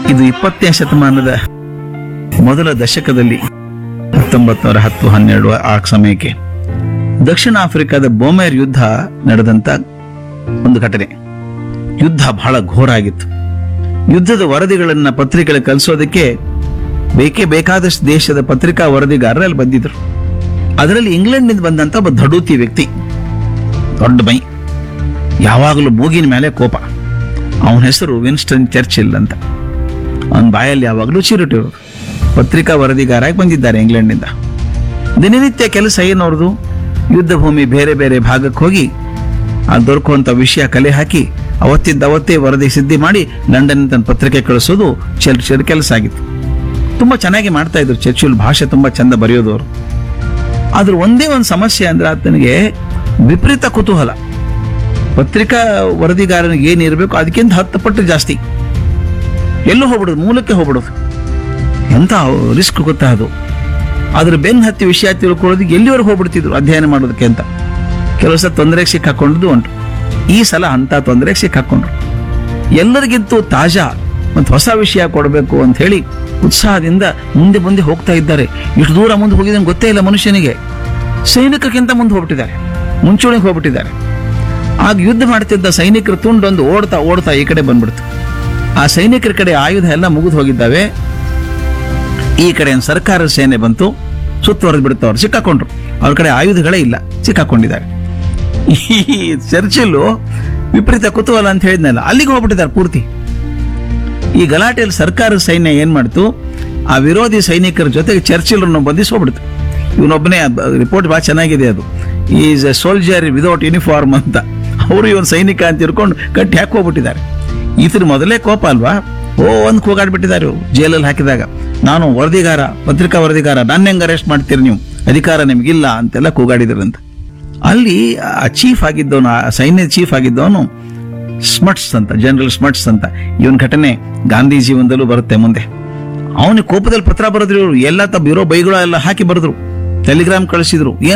ಇದು ಇಪ್ಪತ್ತನೇ ಶತಮಾನದ ಮೊದಲ ದಶಕದಲ್ಲಿ ಹತ್ತೊಂಬತ್ತು ನೂರ ಹತ್ತು ಹನ್ನೆರಡು ಆ ಸಮಯಕ್ಕೆ ದಕ್ಷಿಣ ಆಫ್ರಿಕಾದ ಬೋಮೇರ್ ಯುದ್ಧ ನಡೆದಂತ ಒಂದು ಘಟನೆ ಯುದ್ಧ ಬಹಳ ಘೋರ ಆಗಿತ್ತು ಯುದ್ಧದ ವರದಿಗಳನ್ನ ಪತ್ರಿಕೆಗಳಿಗೆ ಕಲಿಸೋದಕ್ಕೆ ಬೇಕೇ ಬೇಕಾದಷ್ಟು ದೇಶದ ಪತ್ರಿಕಾ ವರದಿಗಾರರು ಅಲ್ಲಿ ಬಂದಿದ್ರು ಅದರಲ್ಲಿ ಇಂಗ್ಲೆಂಡ್ನಿಂದ ಬಂದಂತ ಒಬ್ಬ ದಡೂತಿ ವ್ಯಕ್ತಿ ದೊಡ್ಡ ಮೈ ಯಾವಾಗಲೂ ಮೂಗಿನ ಮೇಲೆ ಕೋಪ ಅವನ ಹೆಸರು ವಿನ್ಸ್ಟನ್ ಚರ್ಚಿಲ್ ಅಂತ ಅವನ ಬಾಯಲ್ಲಿ ಯಾವಾಗಲೂ ಚಿರುಟಿರೋದು ಪತ್ರಿಕಾ ವರದಿಗಾರಾಗಿ ಬಂದಿದ್ದಾರೆ ಇಂಗ್ಲೆಂಡ್ನಿಂದ ದಿನನಿತ್ಯ ಕೆಲಸ ಏನವ್ರದು ಯುದ್ಧ ಭೂಮಿ ಬೇರೆ ಬೇರೆ ಭಾಗಕ್ಕೆ ಹೋಗಿ ಆ ದೊರಕುವಂತ ವಿಷಯ ಕಲೆ ಹಾಕಿ ಅವತ್ತಿದ್ದ ಅವತ್ತೇ ವರದಿ ಸಿದ್ಧಿ ಮಾಡಿ ಲಂಡನ್ ತನ್ನ ಪತ್ರಿಕೆ ಕಳಿಸೋದು ಚರ್ಚಿಲ್ ಕೆಲಸ ಆಗಿತ್ತು ತುಂಬಾ ಚೆನ್ನಾಗಿ ಮಾಡ್ತಾ ಇದ್ರು ಚರ್ಚಿಲ್ ಭಾಷೆ ತುಂಬಾ ಚಂದ ಬರೆಯೋದು ಅವರು ಆದ್ರೆ ಒಂದೇ ಒಂದು ಸಮಸ್ಯೆ ಅಂದ್ರೆ ಆತನಿಗೆ ವಿಪರೀತ ಕುತೂಹಲ ಪತ್ರಿಕಾ ವರದಿಗಾರನಿಗೆ ಏನಿರಬೇಕು ಅದಕ್ಕಿಂತ ಹತ್ತು ಪಟ್ಟು ಜಾಸ್ತಿ ಎಲ್ಲೂ ಹೋಗ್ಬಿಡೋದು ಮೂಲಕ್ಕೆ ಹೋಗ್ಬಿಡೋದು ಎಂತ ರಿಸ್ಕ್ ಗೊತ್ತಾ ಅದು ಅದ್ರ ಬೆನ್ ಹತ್ತಿ ವಿಷಯ ತಿಳ್ಕೊಳ್ಳೋದಕ್ಕೆ ಎಲ್ಲಿವರೆಗೆ ಹೋಗ್ಬಿಡ್ತಿದ್ರು ಅಧ್ಯಯನ ಮಾಡೋದಕ್ಕೆ ಅಂತ ಕೆಲವು ಸಲ ತೊಂದರೆಗೆ ಸಿಕ್ಕಾಕೊಂಡಿದ್ದು ಉಂಟು ಈ ಸಲ ಅಂತ ತೊಂದರೆಗೆ ಸಿಕ್ಕಾಕೊಂಡ್ರು ಎಲ್ಲರಿಗಿಂತೂ ತಾಜಾ ಮತ್ತು ಹೊಸ ವಿಷಯ ಕೊಡಬೇಕು ಅಂತ ಹೇಳಿ ಉತ್ಸಾಹದಿಂದ ಮುಂದೆ ಮುಂದೆ ಹೋಗ್ತಾ ಇದ್ದಾರೆ ಇಷ್ಟು ದೂರ ಮುಂದೆ ಹೋಗಿದ್ರೆ ಗೊತ್ತೇ ಇಲ್ಲ ಮನುಷ್ಯನಿಗೆ ಸೈನಿಕಕ್ಕಿಂತ ಮುಂದೆ ಹೋಗ್ಬಿಟ್ಟಿದ್ದಾರೆ ಮುಂಚೂಣಿಗೆ ಹೋಗ್ಬಿಟ್ಟಿದ್ದಾರೆ ಆಗ ಯುದ್ಧ ಮಾಡ್ತಿದ್ದ ಸೈನಿಕರ ತುಂಡೊಂದು ಓಡ್ತಾ ಓಡ್ತಾ ಈ ಕಡೆ ಬಂದ್ಬಿಡ್ತು ಆ ಸೈನಿಕರ ಕಡೆ ಆಯುಧ ಎಲ್ಲ ಮುಗಿದು ಹೋಗಿದ್ದಾವೆ ಈ ಕಡೆ ಒಂದು ಸರ್ಕಾರದ ಸೇನೆ ಬಂತು ಸುತ್ತುವರೆದು ಬಿಡುತ್ತೆ ಅವ್ರು ಸಿಕ್ಕಾಕೊಂಡ್ರು ಅವ್ರ ಕಡೆ ಆಯುಧಗಳೇ ಇಲ್ಲ ಸಿಕ್ಕಾಕೊಂಡಿದ್ದಾರೆ ಈ ಚರ್ಚಿಲ್ಲು ವಿಪರೀತ ಕುತೂಹಲ ಅಂತ ಹೇಳಿದ್ನಲ್ಲ ಅಲ್ಲಿಗೆ ಹೋಗ್ಬಿಟ್ಟಿದ್ದಾರೆ ಪೂರ್ತಿ ಈ ಗಲಾಟೆಯಲ್ಲಿ ಸರ್ಕಾರದ ಸೈನ್ಯ ಏನ್ ಮಾಡ್ತು ಆ ವಿರೋಧಿ ಸೈನಿಕರ ಜೊತೆಗೆ ಚರ್ಚಿಲ್ರನ್ನು ಬಂಧಿಸೋಗ್ಬಿಡ್ತು ಇವನೊಬ್ಬನೇ ರಿಪೋರ್ಟ್ ಬಹಳ ಚೆನ್ನಾಗಿದೆ ಅದು is a soldier without uniform ಅಂತ ಅವರು ಇವನ್ ಸೈನಿಕ ಅಂತ ತಿಳ್ಕೊಂಡು ಕಟ್ಟಿ ಹಾಕಿ ಹೋಗ್ಬಿಟ್ಟಿದ್ದಾರೆ ಈತನ ಮೊದಲೇ ಕೋಪ ಅಲ್ವಾ ಓ ಒಂದು ಕೂಗಾಡ್ಬಿಟ್ಟಿದ್ದಾರೆ ಇವ್ರು ಜೈಲಲ್ಲಿ ಹಾಕಿದಾಗ ನಾನು ವರದಿಗಾರ ಪತ್ರಿಕಾ ವರದಿಗಾರ ನನ್ನ ಹೆಂಗ್ ಅರೆಸ್ಟ್ ಮಾಡ್ತೀರಿ ನೀವು ಅಧಿಕಾರ ನಿಮ್ಗಿಲ್ಲ ಅಂತೆಲ್ಲ ಕೂಗಾಡಿದ್ರಂತ ಅಲ್ಲಿ ಆ ಚೀಫ್ ಆಗಿದ್ದವನು ಆ ಸೈನ್ಯದ ಚೀಫ್ ಆಗಿದ್ದವನು ಸ್ಮಟ್ಸ್ ಅಂತ ಜನರಲ್ ಸ್ಮಟ್ಸ್ ಅಂತ ಇವನ್ ಘಟನೆ ಗಾಂಧಿ ಜೀವನದಲ್ಲೂ ಬರುತ್ತೆ ಮುಂದೆ ಅವನಿಗೆ ಕೋಪದಲ್ಲಿ ಪತ್ರ ಬರೆದ್ರು ಇವ್ರು ಎಲ್ಲ ತಮ್ಮ ಇರೋ ಬೈಗಳು ಎಲ್ಲ ಹಾಕಿ ಬರೆದ್ರು ಟೆಲಿಗ್ರಾಮ್ ಕಳಿಸಿದ್ರು ಏನ್